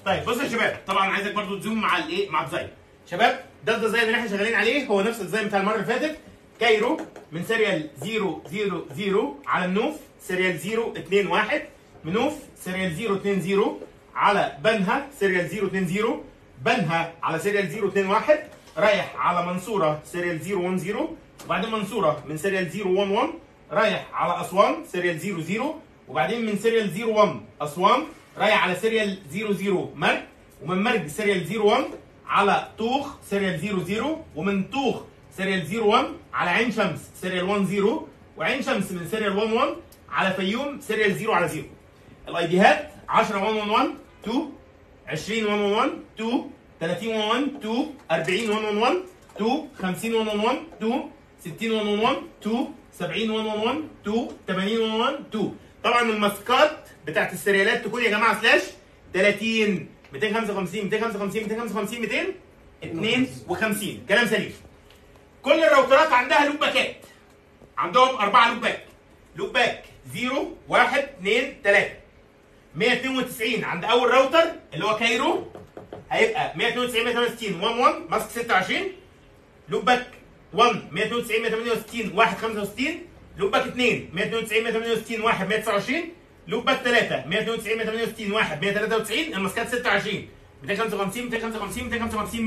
طيب بص يا شباب طبعا عايزك برضو تزوم مع الايه مع الديزاين شباب ده الديزاين اللي احنا شغالين عليه هو نفس الديزاين بتاع المره اللي فاتت كايرو من سيريال 000 على النوف سيريال 021 منوف سيريال 020 على بنها سيريال 020 بنها على سيريال 021 رايح على منصوره سيريال 010 وبعدين منصوره من سيريال 011 رايح على اسوان سيريال 00 وبعدين من سيريال 01 اسوان رايح على سيريال 00 مرج ومن مرج سيريال 01 على طوخ سيريال 00 ومن طوخ سيريال 01 على عين شمس سيريال 10 وعين شمس من سيريال 11 على فيوم سيريال 0 على 0 الاي ديهات 10 111 2 20 111 2 30 111 2 40 111 2 50 111 2 60 111 2 70 111 2 80 111 2 طبعا الماسكات بتاعت السريالات تكون يا جماعه سلاش 30 255 255 255 252 كلام سليم كل الراوترات عندها لوب باكات عندهم اربعه لوب باك لوب باك 0 1 2 3 192 عند اول راوتر اللي هو كايرو هيبقى 192 168 1 1 ماسك 26 لوب باك 1 192 168 1 65 لوب باك 2 192 168 1 129 لوب باك 3 192 168 1 193 الماسكات 26 255 255 255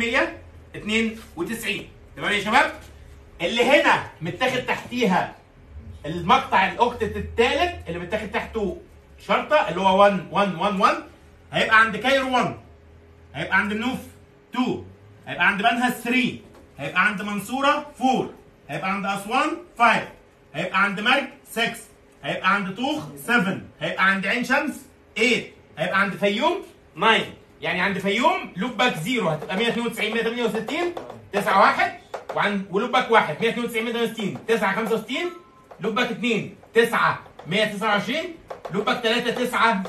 192 تمام يا شباب اللي هنا متاخد تحتيها المقطع الاوكتت الثالث اللي متاخد تحته شرطه اللي هو 1 1 1 1 هيبقى عند كايرو 1 هيبقى عند منوف 2 هيبقى عند بنها 3 هيبقى عند منصوره 4 هيبقى عند اسوان 5 هيبقى عند مرج 6 هيبقى عند طوخ 7 هيبقى عند عين شمس 8 هيبقى عند فيوم 9 يعني عند فيوم لوب باك 0 هتبقى 192 168 9 1 وعند ولوب باك 1 192 168 9 65 لوب باك 2 9 129 لوب باك 3 9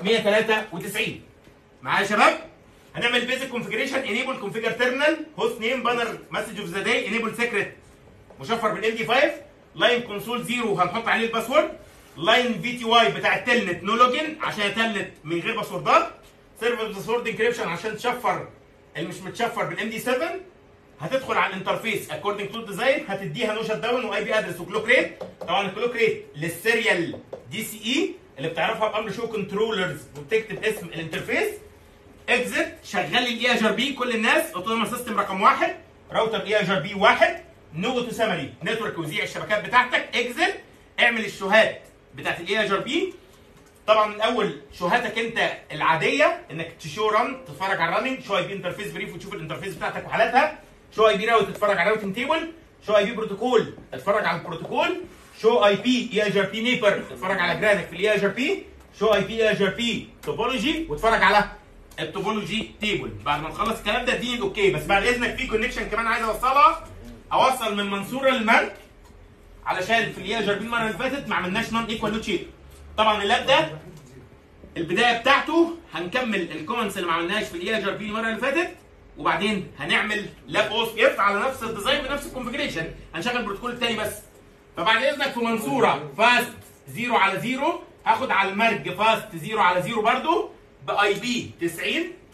193 معايا يا شباب هنعمل بيزك كونفجريشن انيبل كونفيجر تيرمينال هوست نيم بانر مسج اوف ذا داي انيبل سيكريت مشفر بالام دي 5 لاين كونسول 0 هنحط عليه الباسورد لاين في تي واي بتاع التلنت نو لوجن عشان يتلت من غير باسوردات سيرفر باسورد انكريبشن عشان تشفر اللي مش متشفر بالام دي 7 هتدخل على الانترفيس اكوردنج تو ديزاين هتديها نو شت داون واي بي ادرس وكلوك ريت طبعا الكلوك ريت للسيريال دي سي اي اللي بتعرفها بامر شو كنترولرز وبتكتب اسم الانترفيس اكزت شغل لي الاي اجر بي كل الناس اوتونوموس سيستم رقم واحد راوتر اي اجر بي واحد نو اوتو سامري نتورك وزيع الشبكات بتاعتك اكزت اعمل الشوهات بتاعت الاي اجر بي طبعا الاول شوهاتك انت العاديه انك تشو ران تتفرج على الرننج شو اي بي انترفيس بريف وتشوف الانترفيس بتاعتك وحالاتها شو اي بي راوت تتفرج على الراوتنج تيبل شو اي بي بروتوكول اتفرج على البروتوكول شو اي بي اي اجر بي نيبر اتفرج على جرانك في الاي اجر بي شو اي بي اي اجر بي توبولوجي واتفرج على التوبولوجي تيبل بعد ما نخلص الكلام ده اديني الاوكي بس بعد اذنك في كونكشن كمان عايز اوصلها اوصل من منصوره للمرج علشان في الاي اجر بي المره اللي فاتت ما عملناش نون ايكوال لود شيب طبعا اللاب ده البدايه بتاعته هنكمل الكومنتس اللي ما عملناهاش في الاي اجر بي المره اللي فاتت وبعدين هنعمل لاب اوس اف على نفس الديزاين بنفس الكونفجريشن هنشغل البروتوكول الثاني بس فبعد اذنك في منصوره فاست 0 على 0 هاخد على المرج فاست 0 على 0 برضو باي بي 90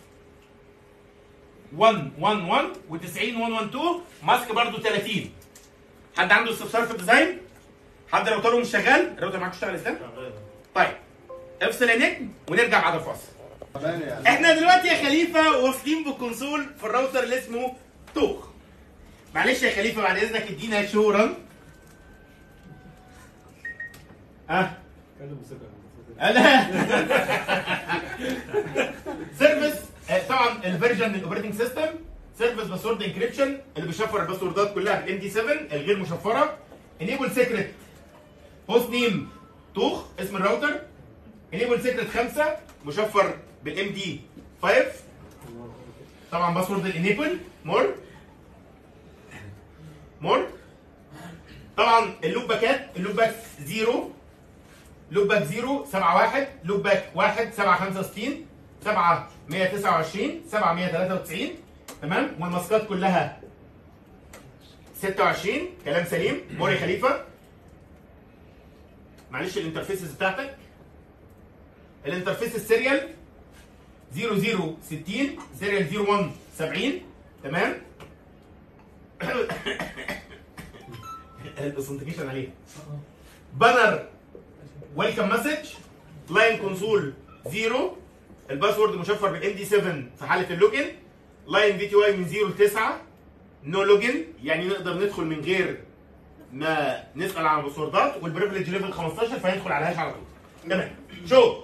1 1 1 و90 1 1 2 ماسك برضو 30 حد عنده استفسار في الديزاين؟ حد راوتره مش شغال؟ الراوتر معاك اشتغل ازاي؟ طيب افصل يا نجم ونرجع بعد الفاصل احنا دلوقتي يا خليفه واصلين بالكونسول في الراوتر اللي اسمه توخ معلش يا خليفه بعد اذنك ادينا شو رن ها لا سيرفيس آه، طبعا الفيرجن الاوبريتنج سيستم سيرفيس باسورد انكريبشن اللي بيشفر الباسوردات كلها بالام دي 7 الغير مشفره انيبل سيكريت هوست نيم توخ اسم الراوتر انيبل سيكريت 5 مشفر بالام دي 5 طبعا باسورد الانيبل مور مور طبعا اللوب باكات اللوب باك 0 لوب باك 0 7 1 لوب باك 1 7 65 7 129 7 193 تمام والماسكات كلها 26 كلام سليم موري خليفه معلش الانترفيسز بتاعتك الانترفيس السيريال 00 60 سيريال 01 70 تمام الاوثنتيكيشن عليها بانر ويلكم مسج لاين كونسول زيرو الباسورد مشفر بالام دي 7 في حاله اللوجن لاين في تي واي من 0 ل 9 نو لوجن يعني نقدر ندخل من غير ما نسال عن الباسوردات والبريفليج ليفل 15 فيدخل على الهاش على طول تمام شو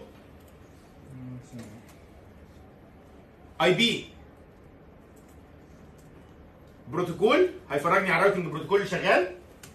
اي بي بروتوكول هيفرجني على الراوتنج بروتوكول اللي شغال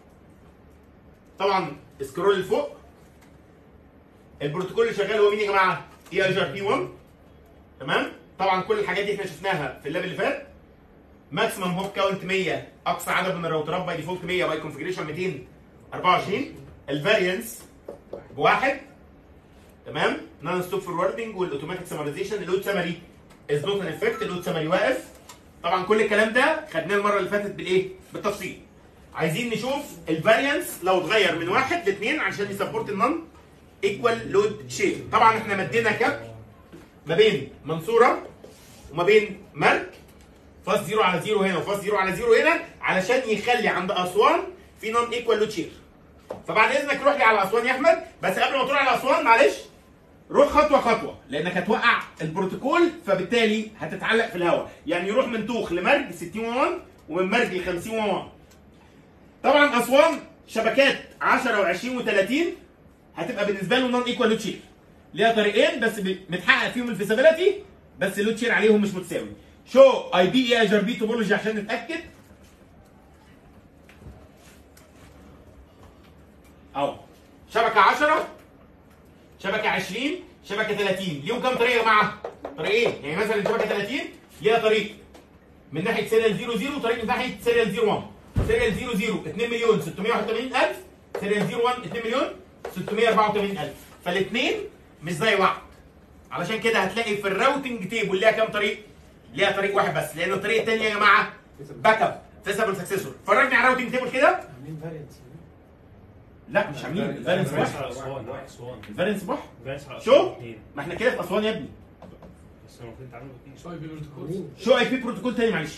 طبعا سكرول لفوق البروتوكول اللي شغال هو مين يا جماعه؟ اي اي جي بي 1 تمام؟ طبعا كل الحاجات دي احنا شفناها في اللاب اللي فات ماكسيمم هوب كاونت 100 اقصى عدد من الراوترات باي ديفولت 100 باي كونفجريشن 224 الفارينس بواحد تمام نون ستوب فوروردنج والاوتوماتيك سمرايزيشن اللود سمري از نوت ان افكت اللود سمري واقف طبعا كل الكلام ده خدناه المره اللي فاتت بالايه؟ بالتفصيل عايزين نشوف الفاريانس لو اتغير من واحد لاثنين عشان يسبورت النون ايكوال لود شير طبعا احنا مدينا كاب ما بين منصوره وما بين مرك فاست زيرو على زيرو هنا وفاست زيرو على زيرو هنا علشان يخلي عند اسوان في نون ايكوال لود شير فبعد اذنك روح لي على اسوان يا احمد بس قبل ما تروح على اسوان معلش روح خطوه خطوه لانك هتوقع البروتوكول فبالتالي هتتعلق في الهواء يعني يروح من توخ لمرج 60 1 ومن مرج ل 50 1 طبعا اسوان شبكات 10 و20 و30 هتبقى بالنسبه له نون ايكوال لود شير ليها طريقين بس ب- متحقق فيهم الفيزابيلتي بس اللود شير عليهم مش متساوي شو اي بي اي ار بي توبولوجي عشان نتاكد اهو شبكه 10 شبكه 20 شبكه 30 ليهم كام طريقه يا جماعه؟ طريقين يعني مثلا شبكه 30 ليها طريق من ناحيه سيريال 00 وطريق من ناحيه سيريال 01 سيريال 00 2 مليون 681 الف سيريال 01 2 مليون 684 الف فالاثنين مش زي بعض علشان كده هتلاقي في الراوتنج تيبل ليها كام طريق؟ ليها طريق واحد بس لان الطريق الثاني يا جماعه باك اب فيسبل سكسسور فرجني على الراوتنج تيبل كده عاملين فارينتس لا مش عاملين الفارنس فارنس بح على اسوان واحد اسوان الفارنس بح فارنس على شو؟ اسوان اثنين ما احنا كده في اسوان يا ابني بس المفروض تعملوا اثنين شوي بروتوكول شو اي بي بروتوكول تاني معلش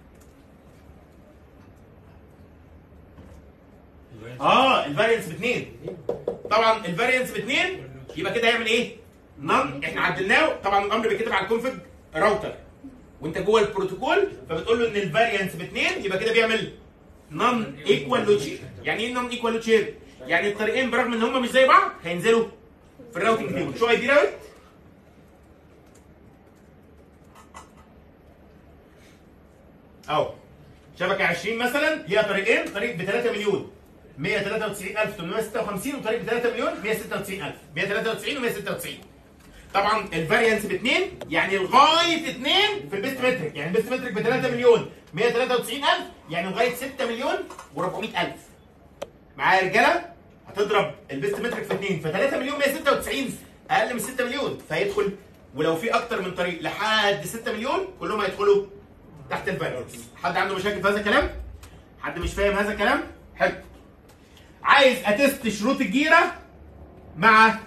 اه الفارينس باثنين طبعا الفارينس باثنين يبقى كده هيعمل ايه؟ نون احنا عدلناه طبعا الامر بيتكتب على الكونفج راوتر وانت جوه البروتوكول فبتقول له ان الفارينس باثنين يبقى كده بيعمل نون ايكوال لود شير يعني ايه نون ايكوال لود شير؟ يعني الطريقين برغم ان هم مش زي بعض هينزلوا في الراوتنج تيبل شو اي بي راوت اهو شبكه 20 مثلا ليها طريقين طريق ب 3 مليون 193856 وطريق ب 3 مليون 196000 193 و 196 طبعا الفاريانس باثنين يعني لغايه اثنين في البيست مترك يعني البيست مترك ب 3 مليون 193000 يعني لغايه 6 مليون و400000 معايا يا رجاله هتضرب البيست مترك في اثنين ف 3 مليون 196 اقل من 6 مليون فيدخل ولو في اكتر من طريق لحد 6 مليون كلهم هيدخلوا تحت الفاريانس حد عنده مشاكل في هذا الكلام حد مش فاهم هذا الكلام حلو عايز اتست شروط الجيره مع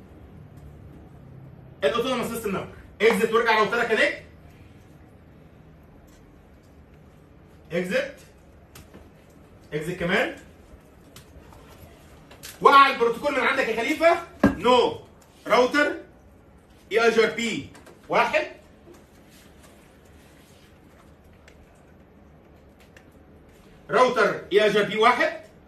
الاوتونوموس سيستم نمبر اكزت وارجع لو ترى كونكت اكزت اكزت كمان وقع البروتوكول من عندك يا خليفه نو راوتر اي اي جي ار بي واحد راوتر اي اي جي ار بي واحد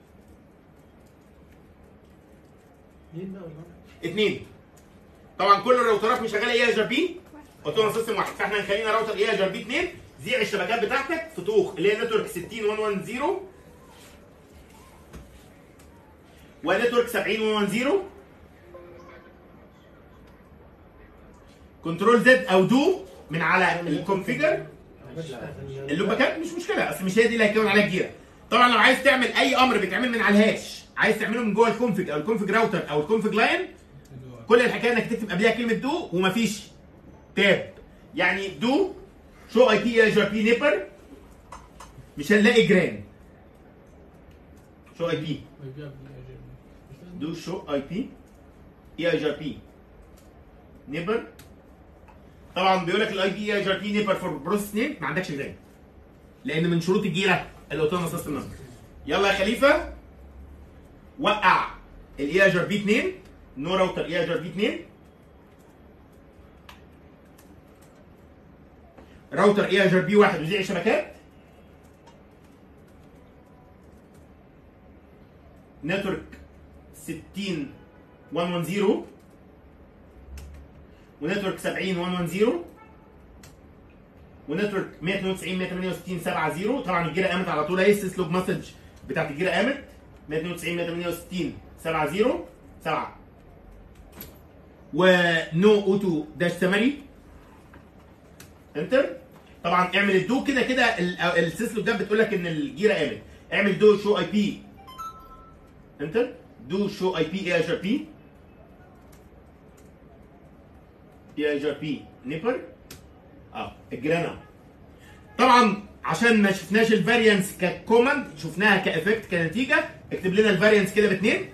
مين بقى ولا اثنين طبعا كل الراوترات مش شغاله اي اي جي ار بي اوتونوموس سيستم واحد فاحنا هنخلينا راوتر اي اي جي ار بي اثنين زيع الشبكات بتاعتك في طوخ اللي هي نتورك 60110 ونتورك 70110 كنترول زد او دو من على الكونفيجر اللوباكات مش مشكله اصل مش هي دي اللي هيكون عليها الجيره طبعا لو عايز تعمل اي امر بيتعمل من على الهاش عايز تعمله من جوه الكونفج او الكونفج راوتر او الكونفج لاين كل الحكايه انك تكتب قبلها كلمه دو ومفيش تاب يعني دو شو اي بي اي بي نيبر مش هنلاقي جرام شو اي بي دو شو اي بي اي اي بي نيبر طبعا بيقول لك الاي بي اي ار بي نيبر فور بروسيس نيم ما عندكش غير لان من شروط الجيره الاوتونوموس سيستم نمبر يلا يا خليفه وقع الاي ار بي 2 نو راوتر اي ار بي 2 راوتر اي ار بي 1 وزيع شبكات نتورك 60 110 ونتورك 70 110 ونتورك 192 168 70 طبعا الجيره قامت على طول اهي السيسلوج مسج بتاعت الجيره قامت 192 168 70 7 ونو اوتو داش سمري انتر طبعا اعمل الدو كده كده ال- السيسلوج ده بتقول لك ان الجيره قامت اعمل دو شو اي بي انتر دو شو اي بي اي اتش ار بي اي اتش ار بي نيبر اه الجرانا طبعا عشان ما شفناش الفاريانس ككوماند شفناها كافكت كنتيجه اكتب لنا الفاريانس كده باثنين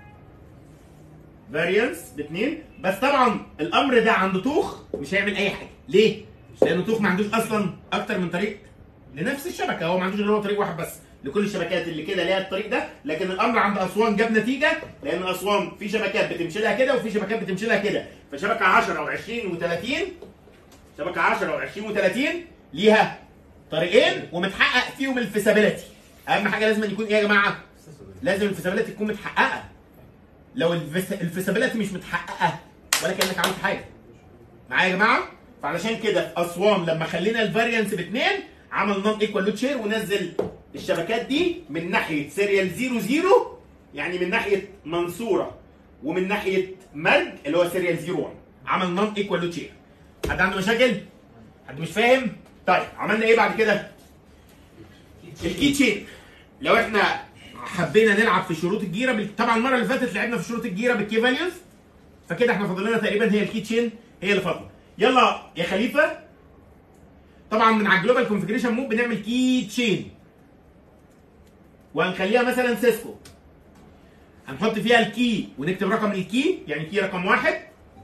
فاريانس باثنين بس طبعا الامر ده عند توخ مش هيعمل اي حاجه ليه؟ لان توخ ما عندوش اصلا اكتر من طريق لنفس الشبكه هو ما عندوش غير هو طريق واحد بس لكل الشبكات اللي كده ليها الطريق ده لكن الامر عند اسوان جاب نتيجه لان اسوان في شبكات بتمشي لها كده وفي شبكات بتمشي لها كده فشبكه 10 و20 و30 شبكه 10 و20 و30 ليها طريقين ومتحقق فيهم الفيسابيلتي اهم حاجه لازم يكون ايه يا جماعه لازم الفيسابيلتي تكون متحققه لو الفيسابيلتي مش متحققه ولا كانك عملت حاجه معايا يا جماعه فعلشان كده اسوان لما خلينا الفاريانس باثنين عمل نون ايكوال لود شير ونزل الشبكات دي من ناحيه سيريال 00 يعني من ناحيه منصوره ومن ناحيه مرج اللي هو سيريال 01 عمل نون ايكوال لود شير حد عنده مشاكل؟ حد مش فاهم؟ طيب عملنا ايه بعد كده؟ الكي تشين لو احنا حبينا نلعب في شروط الجيره بال- طبعا المره اللي فاتت لعبنا في شروط الجيره بالكي فاليوز فكده احنا فاضل لنا تقريبا هي الكي تشين هي اللي فاضله يلا يا خليفه طبعا من على الجلوبال كونفجريشن مود بنعمل كي تشين وهنخليها مثلا سيسكو هنحط فيها الكي ونكتب رقم الكي يعني كي رقم واحد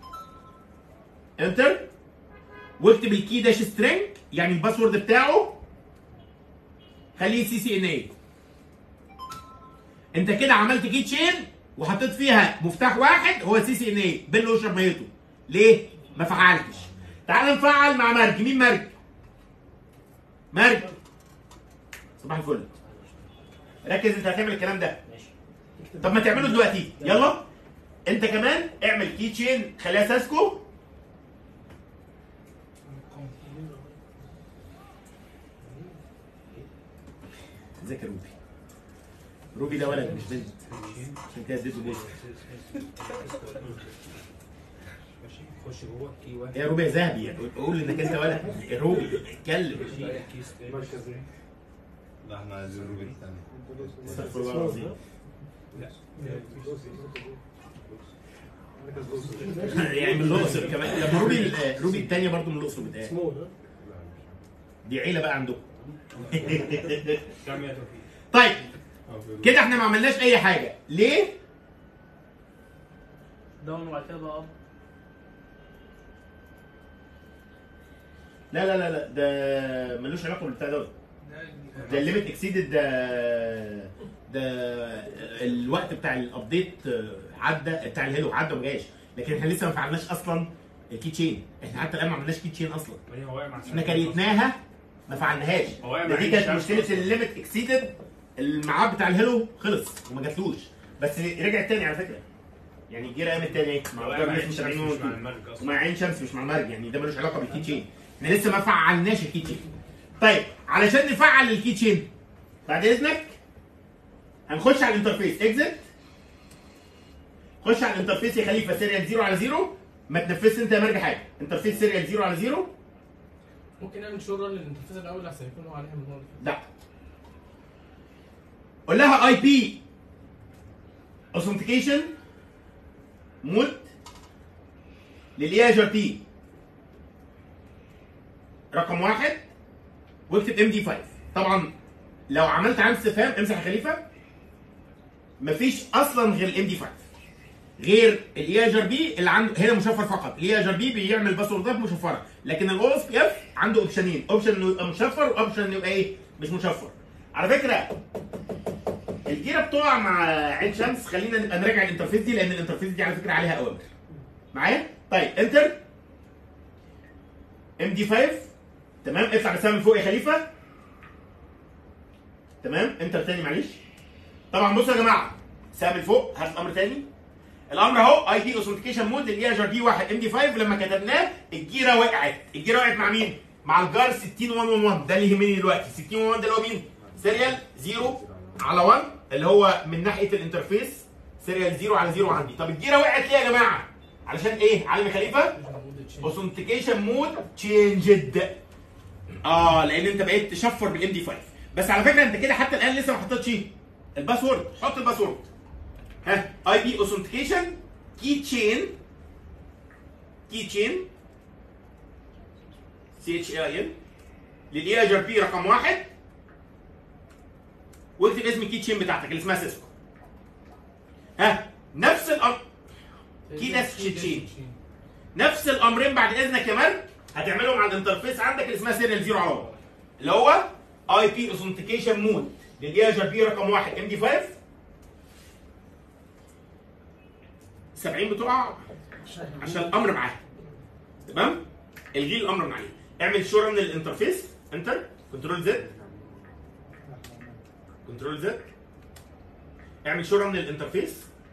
انتر واكتب الكي داش سترينج يعني الباسورد بتاعه خليه سي سي ان اي انت كده عملت كي تشين وحطيت فيها مفتاح واحد هو سي سي ان اي بيل اشرب ميته ليه؟ ما فعلتش تعال نفعل مع مرج مين مرج؟ مرج صباح الفل ركز انت هتعمل الكلام ده طب ما تعمله دلوقتي يلا انت كمان اعمل كي تشين خليها ساسكو ذاكر روبي روبي ده ولد مش بنت عشان كده اديته بوس ماشي خش جوه كي واحد يا روبي يا ذهبي قول انك انت ولد يا روبي اتكلم كي ستيج لا احنا عايزين روبي الثاني استغفر الله العظيم لا يعني من الاقصر كمان لما روبي روبي الثانيه برضو من الاقصر بتاعي سمول ها؟ دي عيله بقى عندكم كم يا توفيق طيب كده احنا ما عملناش اي حاجه ليه داون وبعد كده بقى اب لا لا لا لا ده ملوش علاقه بالبتاع دوت ده الليميت اكسيدد ده ده الوقت بتاع الابديت عدى بتاع الهيلو عدى وما جاش لكن احنا لسه ما فعلناش اصلا الكي تشين احنا حتى الان ما عملناش كي تشين اصلا ما هي هو واقع مع احنا كريتناها ما فعلناهاش هو واقع ده مع دي كانت الشمس مشكله أصلاً. الليميت اكسيدد الميعاد بتاع الهيلو خلص وما جاتلوش بس رجع تاني على فكره يعني الجيره قامت تاني اهي مع هو أفكار واقع مع الناس مش الشمس عارفين مش مع يموتوا. المرج اصلا ومع عين شمس مش مع المرج يعني ده ملوش علاقه بالكي تشين احنا لسه ما فعلناش الكي تشين طيب علشان نفعل الكي تشين بعد اذنك هنخش على الانترفيس اكزت خش على الانترفيس يا خليفه سيريال 0 على 0 ما تنفذش انت يا مرج حاجه انترفيس سيريال 0 على 0 ممكن نعمل شو ران للانترفيس الاول عشان يكون هو عليها من هون لا قول لها اي بي اوثنتيكيشن مود للاي ار بي رقم واحد واكتب ام دي 5 طبعا لو عملت علامه استفهام امسح يا خليفه مفيش اصلا غير الام دي 5 غير الاي اي ار بي اللي عنده هنا مشفر فقط الاي اي ار بي بيعمل باسوردات مشفره لكن الاو اس بي اف عنده اوبشنين اوبشن انه يبقى مشفر واوبشن انه يبقى ايه مش مشفر على فكره الجيره بتقع مع عين شمس خلينا نبقى نراجع الانترفيس دي لان الانترفيس دي على فكره عليها اوامر معايا طيب انتر ام دي 5 تمام اطلع بسهم من فوق يا خليفه تمام انتر تاني معلش طبعا بصوا يا جماعه سهم لفوق هات امر تاني الامر اهو اي بي اوثنتيكيشن مود اللي هي جار بي 1 ام دي 5 لما كتبناه الجيره وقعت الجيره وقعت مع مين؟ مع الجار 60111 ده اللي يهمني دلوقتي 60111 ده اللي هو مين؟ سيريال 0 على 1 اللي هو من ناحيه الانترفيس سيريال 0 على 0 عندي طب الجيره وقعت ليه يا جماعه؟ علشان ايه؟ علم خليفه اوثنتيكيشن مود تشينجد اه لان انت بقيت تشفر بالام دي 5 بس على فكره انت كده حتى الان لسه ما حطيتش الباسورد حط الباسورد ها اي بي اوثنتيكيشن كي تشين كي تشين سي اتش اي ان للاي اي ار بي رقم واحد واكتب اسم الكي تشين بتاعتك اللي اسمها سيسكو ها نفس الامر كي ناس تشين. نفس الامرين بعد اذنك يا مرد هتعملهم على الانترفيس عندك اللي اسمها سيريال زيرو على بعض اللي هو اي بي اوثنتيكيشن مود للاي ار بي رقم واحد ام دي 5 70 بتقع عشان الامر معاها تمام الغي الامر من عليه اعمل شو من الانترفيس انتر كنترول زد كنترول زد اعمل شو من الانترفيس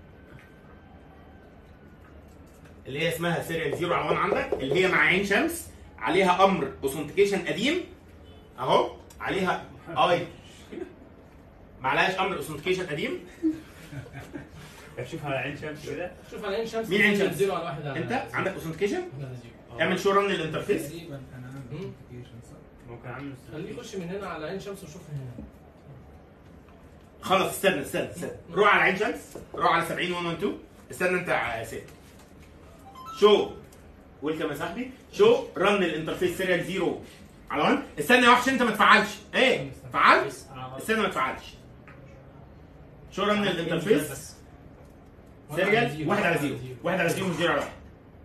اللي هي اسمها سيريال زيرو على 1 عندك اللي هي مع عين شمس عليها امر اوثنتيكيشن قديم اهو عليها اي ما عليهاش امر اوثنتيكيشن قديم شوف على عين شمس كده شوف على عين شمس مين عين شمس؟ زيرو على واحد على انت عندك اوثنتيكيشن واحد على زيرو. اعمل شو رن للانترفيس تقريبا انا عامل مم. application صح؟ ممكن اعمل خليه يخش من هنا على عين شمس وشوف هنا خلاص استنى استنى استنى روح على عين شمس روح على 70 112 استنى انت يا سيد شو ويلكم يا صاحبي شو رن الانترفيس سيريال زيرو على 1 استنى يا وحش انت ما تفعلش ايه فعلت استنى ما تفعلش شو رن الانترفيس سيريال واحد على زيرو واحد على زيرو مش زيرو على واحد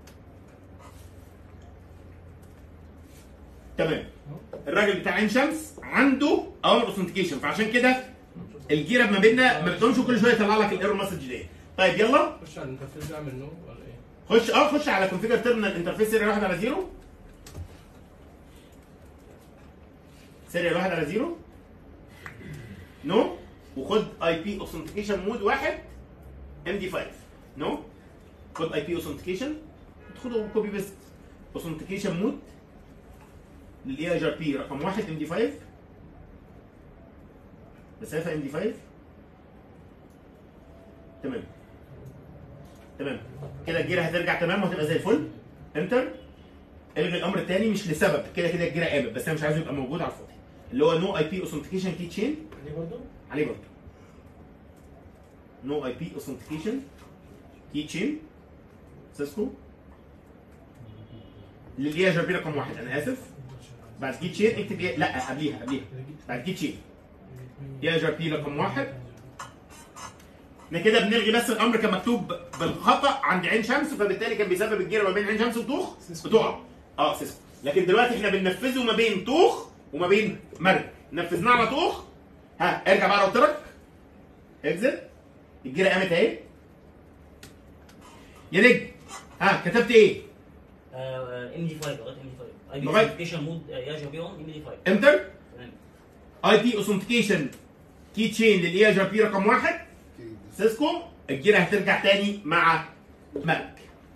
تمام الراجل بتاع عين شمس عنده اوامر اوثنتيكيشن فعشان كده الجيره ما بيننا ما بتقومش كل شويه يطلع لك الايرور مسج دي طيب يلا خش على الانترفيس ده اعمل نو ولا ايه؟ خش اه خش على كونفيجر تيرمينال انترفيس سيريال واحد على زيرو سيريال واحد على زيرو نو وخد اي بي اوثنتيكيشن مود واحد ام دي 5 نو خد اي بي اوثنتيكيشن خده كوبي بيست اوثنتيكيشن مود للاي اي ار بي رقم واحد ام دي 5 مسافه ام دي 5 تمام تمام كده الجيره هترجع تمام وهتبقى زي الفل انتر الغي الامر الثاني مش لسبب كده كده الجيره قامت بس انا مش عايزه يبقى موجود على الفاضي اللي هو نو اي بي اوثنتيكيشن كي تشين دي برضه؟ عليه برضه نو اي بي اوثنتيكيشن كي تشين سيسكو للي هي جربي رقم واحد انا اسف بعد كي تشين اكتب ايه لا قبليها قبليها بعد كي تشين يا جر بي رقم واحد احنا كده بنلغي بس الامر كان مكتوب بالخطا عند عين شمس فبالتالي كان بيسبب الجيره ما بين عين شمس وطوخ بتقع اه سيسكو لكن دلوقتي احنا بننفذه ما بين طوخ وما بين مرج نفذناه على طوخ ها ارجع بقى راوترك اكزت الجيره قامت اهي يا نجم ها كتبت ايه؟ ام دي 5 لغايه ام دي 5 اي بي لغاية- اوثنتيكيشن مود يا جي بي 1 ام دي 5 انتر تمام اي بي اوثنتيكيشن كي تشين للاي جي بي رقم واحد سيسكو الجيره هترجع تاني مع ماك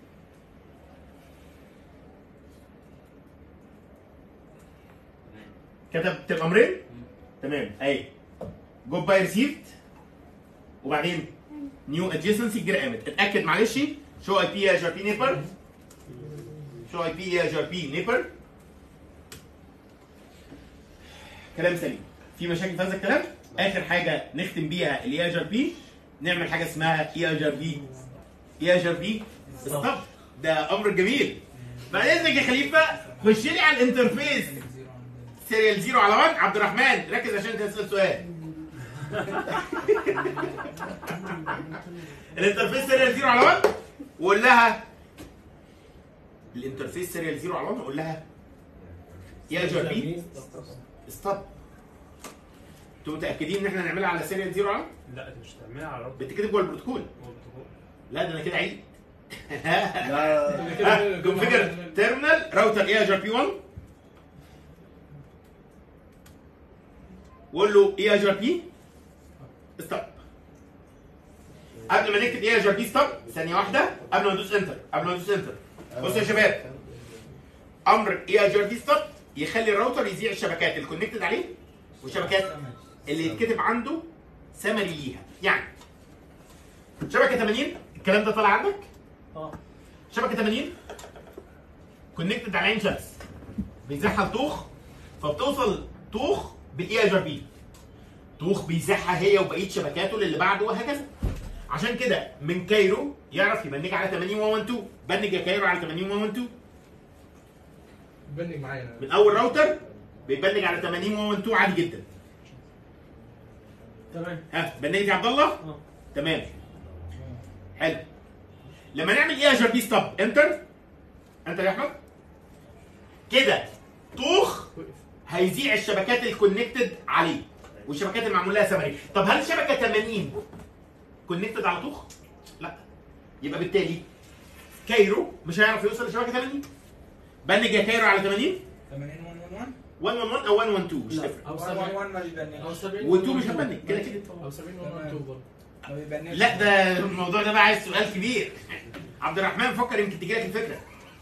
كتبت الامرين تمام اهي جود باي ريسيفد وبعدين نيو ادجيسنسي الجيره قامت اتاكد معلش شو اي بي يا جي بي نيبر شو اي بي يا جي بي نيبر كلام سليم في مشاكل في هذا الكلام اخر حاجه نختم بيها الاي اي ار بي نعمل حاجه اسمها اي اي ار بي اي اي ار بي ستوب ده امر جميل بعد اذنك يا خليفه خش لي على الانترفيس سيريال زيرو على 1 عبد الرحمن ركز عشان تسال سؤال الانترفيس سيريال 0 على 1 وقول لها الانترفيس سيريال 0 على 1 وقول لها يا جربي ستوب انتوا متاكدين ان احنا هنعملها على سيريال 0 على 1 لا انت مش هتعملها على رب بتكتب جوه البروتوكول لا ده انا كده عيد لا كونفيجر تيرمينال راوتر اي اجر بي 1 وقول له اي اجر بي ستوب قبل ما نكتب اي اجر بي ستوب ثانيه واحده قبل ما ندوس انتر قبل ما ندوس انتر بصوا يا شباب امر اي اجر بي ستوب يخلي الراوتر يذيع الشبكات الكونكتد عليه والشبكات اللي يتكتب عنده سمري ليها يعني شبكه 80 الكلام ده طالع عندك اه شبكه 80 كونكتد على عين شمس بيزحها لطوخ فبتوصل طوخ بالاي اجر بي طوخ بيزحها هي وبقيه شبكاته للي بعده وهكذا عشان كده من كايرو يعرف يبنج على 80 112 بنج يا كايرو على 80 112 بنج معايا أنا. من اول راوتر بيبنج على 80 112 عادي جدا تمام ها بنجت يا عبد الله اه تمام حلو لما نعمل ايه يا جربي ستوب انتر انتر يا احمد كده طوخ هيذيع الشبكات الكونكتد عليه والشبكات اللي معمول لها سمري طب هل شبكه 80 كونكتد على طوخ لا يبقى بالتالي كايرو مش هيعرف يوصل لشبكه 80 بنج يا كايرو على 80 80 111 111 او 112 مش لا. تفرق او 70 111 ما بيبنيش او 70 و2 مش هتبنج كده كده او 70 112 برضه ما بيبنيش لا ده الموضوع ده بقى عايز سؤال كبير عبد الرحمن فكر يمكن تجيلك الفكره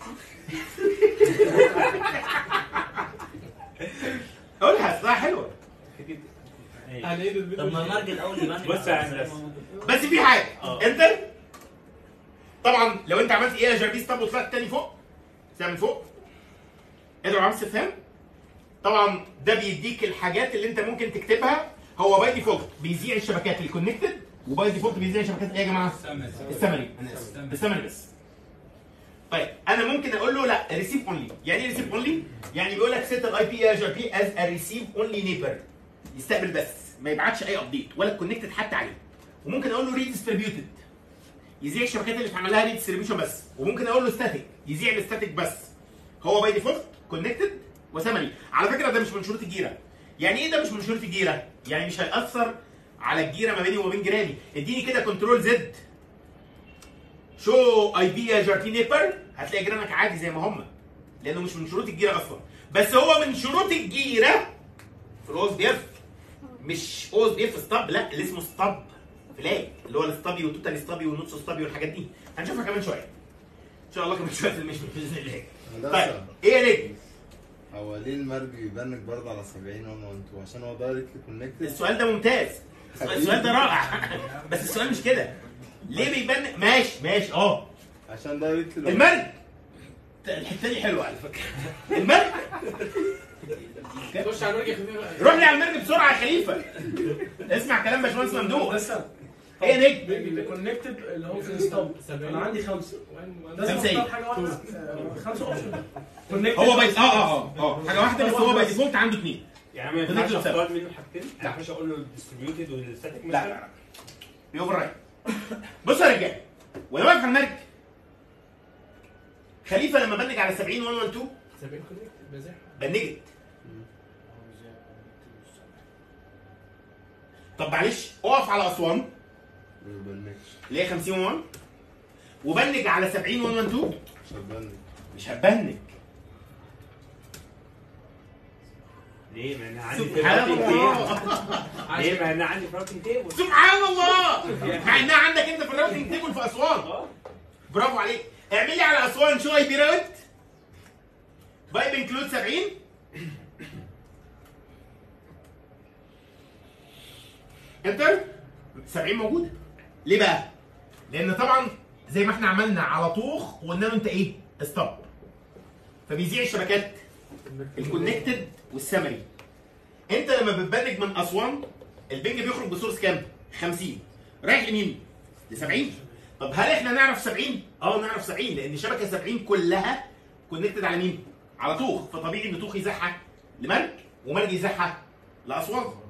قولها اصلها حلوه يعني ايه الفيديو طب ما المرج الاول يبان بص يا هندسة. بس في حاجه اه. انت طبعا لو انت عملت ايه يا جربيس طب وطلعت تاني فوق تعمل فوق اضرب علامه استفهام طبعا ده بيديك الحاجات اللي انت ممكن تكتبها هو باي ديفولت بيذيع الشبكات الكونكتد وباي ديفولت بيذيع الشبكات ايه يا جماعه؟ السمري انا اسف السمري بس طيب انا ممكن اقول له لا ريسيف اونلي يعني ايه ريسيف اونلي يعني بيقول لك سيت الاي بي اجر بي از ا ريسيف اونلي نيبر يستقبل بس ما يبعتش اي ابديت ولا كونكتد حتى عليه وممكن اقول له ريديستريبيوتد يذيع الشبكات اللي اتعمل لها ريديستريبيوشن بس وممكن اقول له ستاتيك يذيع الستاتيك بس هو باي ديفولت كونكتد وسمري على فكره ده مش من شروط الجيره يعني ايه ده مش من شروط الجيره يعني مش هيأثر على الجيره ما بيني وما بين جيراني اديني كده كنترول زد شو اي بي يا جارتي نيبر هتلاقي جيرانك عادي زي ما هم لانه مش من شروط الجيره اصلا بس هو من شروط الجيره في الاوز دي اف مش اوز دي اف ستاب لا اللي اسمه ستاب فلاج اللي هو الستابي والتوتال ستابي والنص ستابي والحاجات دي هنشوفها كمان شويه ان شاء الله كمان شويه في المشمل باذن الله طيب هندسه ايه يا نجم هو ليه المرج بيبنك برضه على 70 112 عشان هو دايركتلي كونكتد السؤال ده ممتاز السؤال ده رائع بس السؤال مش كده ليه بيبان ماشي ماشي اه عشان دايركتلي المرج الحته دي حلوه على فكره المرج خش على المرج خفيف بقى روح لي على المرج بسرعه يا خليفه اسمع كلام باشمهندس ممدوح بس ايه يا نجم اللي كونكتد اللي هو في الستوب انا عندي خمسه لازم خمسة ايه؟ اختار حاجه واحده آه، خمسه اوبشن كونكتد هو باي اه اه اه اه حاجه واحده بس هو باي ديفولت عنده اثنين يعني ما ينفعش Connected اختار منه حاجتين ما ينفعش اقول له ديستريبيوتد والستاتيك لا مثلا لا لا بيوفر رايت بص يا رجاله وانا واقف على المرج خليفه لما بنج على 70 112 70 كونكت بزاح بنجت طب معلش اقف على اسوان ما بيبنكش اللي هي 50 1 وبنج على 70 112 مش هتبنك مش هتبنج ليه؟ ما انا عندي سبحان راوتنج الله تيبل ليه؟ ما انا عندي راوتنج تيبل سبحان الله مع انها عندك انت في الراوتنج تيبل في اسوان برافو عليك اعمل لي على اسوان شو اي بي راوت بايب انكلود 70 انتر 70 موجوده ليه بقى؟ لان طبعا زي ما احنا عملنا على طوخ وقلنا له انت ايه؟ ستوب فبيذيع الشبكات الكونكتد والسمري انت لما بتبنج من اسوان البنج بيخرج بسورس كام؟ 50 رايح لمين؟ ل 70 طب هل احنا نعرف 70؟ اه نعرف 70 لان شبكه 70 كلها كونكتد على مين؟ على طوخ فطبيعي ان طوخ يزحها لمرج ومرج يزحها لاسوان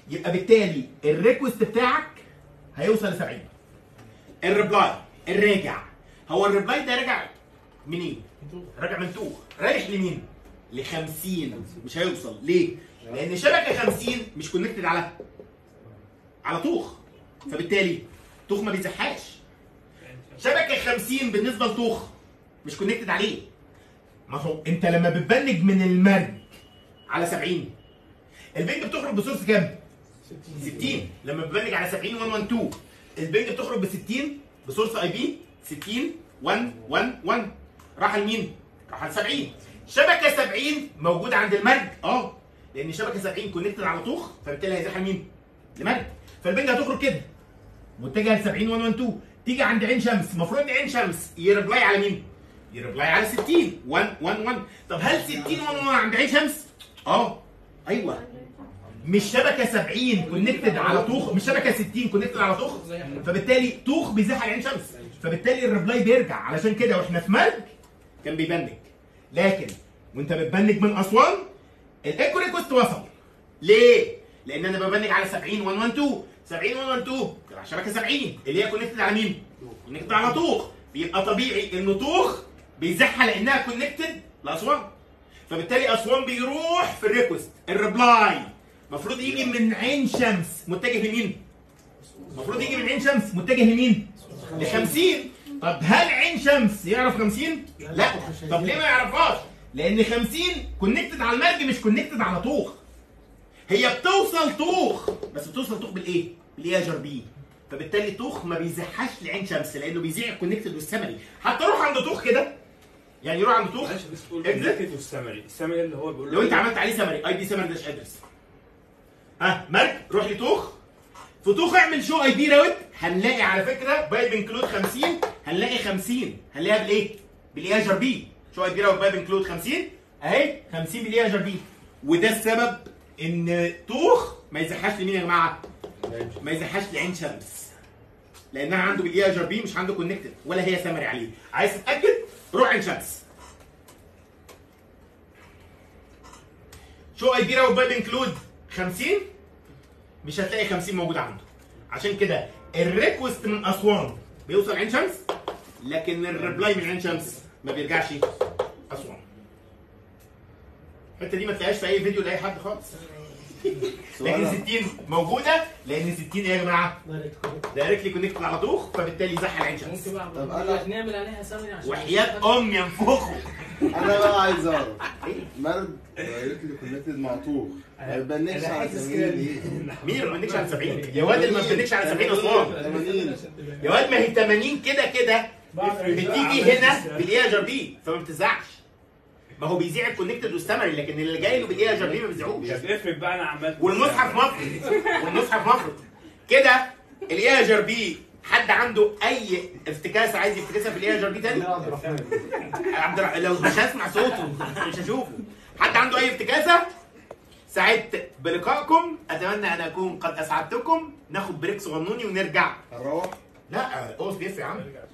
يبقى بالتالي الريكوست بتاعك هيوصل ل 70 الريبلاي الراجع هو الريبلاي ده راجع منين؟ راجع من توخ رايح لمين؟ ل 50 مش هيوصل ليه؟ لان شبكه 50 مش كونكتد على على طوخ فبالتالي طوخ ما بيزحاش شبكه 50 بالنسبه لطوخ مش كونكتد عليه ما هو انت لما بتبنج من المرج على 70 البنج بتخرج بسورس كام؟ 60 لما بتبنج على 70 112 البنج بتخرج ب 60 بسورس اي بي 60 1 1 1 راح لمين؟ راح ل 70 شبكه 70 موجوده عند المرج اه لان شبكه 70 كونكتد على طوخ فبالتالي هيزحها لمين؟ لمرج فالبنج هتخرج كده متجهه ل 70 112 تيجي عند عين شمس المفروض ان عين شمس يربلاي على مين؟ يربلاي على 60 1 1 1 طب هل 60 1 1 عند عين شمس؟ اه ايوه مش شبكه 70 كونكتد على طوخ مش شبكه 60 كونكتد على طوخ فبالتالي طوخ بيزحل عين شمس فبالتالي الريبلاي بيرجع علشان كده واحنا في مرج كان بيبنج لكن وانت بتبنج من اسوان الايكو ريكوست وصل ليه؟ لان انا ببنج على 70 112 70 112 على شبكه 70 اللي هي كونكتد على مين؟ كونكتد على طوخ بيبقى طبيعي ان طوخ بيزحها لانها كونكتد لاسوان فبالتالي اسوان بيروح في الريكوست الريبلاي المفروض يجي من عين شمس متجه لمين؟ المفروض يجي من عين شمس متجه لمين؟ ل 50 طب هل عين شمس يعرف 50؟ لا طب ليه ما يعرفهاش؟ لان 50 كونكتد على المرج مش كونكتد على طوخ هي بتوصل طوخ بس بتوصل طوخ بالايه؟ بالايجر بي فبالتالي طوخ ما بيزحش لعين شمس لانه بيزيع الكونكتد والسمري حتى روح عند طوخ كده يعني يروح عند طوخ معلش بس تقول اكزت. البراكت والسمري السمري اللي هو بيقول لو انت عملت عليه سمري اي بي سمري داش ادرس ها مرج روح لطوخ في طوخ اعمل شو اي بي راوت هنلاقي على فكره بايب انكلود 50 هنلاقي 50 هنلاقيها بالايه؟ بالايجر بي شو اي بي راوت بايب انكلود 50 اهي 50 بالايجر بي وده السبب ان طوخ ما يزحش لمين يا جماعه؟ ما يزحش لعين شمس لانها عنده بالايجر بي مش عنده كونكتد ولا هي سمري عليه عايز تتاكد روح عين شمس شو اي بي راوت بايب انكلود 50 مش هتلاقي 50 موجود عنده عشان كده الريكوست من اسوان بيوصل عين شمس لكن الريبلاي من عين شمس ما بيرجعش اسوان الحته دي ما تلاقيهاش في اي فيديو لاي حد خالص لكن 60 موجوده لان 60 ايه يا جماعه دايركتلي كونكتد على طوخ فبالتالي زحل عين شمس ممكن بقى طب أنا- نعمل عليها سمري عشان وحياه ام ينفخوا انا بقى عايز اعرف مرد دايركتلي كونكتد مع طوخ ما يبنكش على 80 ليه؟ مين اللي ما بندكش على 70 يا واد اللي ما بندكش على 70 اسوان 80 يا واد ما هي 80 كده كده بتيجي هنا بالايجر بي فما بتزعش ما هو بيذيع الكونكتد والسمري لكن اللي جاي له بالايجر بي ما بيذيعوش طب افرض بقى انا عملت والمصحف مفرط والمصحف مفرط كده الايجر بي حد عنده اي افتكاسه عايز يفتكسها في الايجر بي تاني عبد الرحمن عبد الرح... لو مش هسمع صوته مش هشوفه حد عنده اي افتكاسه سعدت بلقائكم اتمنى ان اكون قد اسعدتكم ناخد بريك صغنوني ونرجع هنروح لا اوس بيف يا عم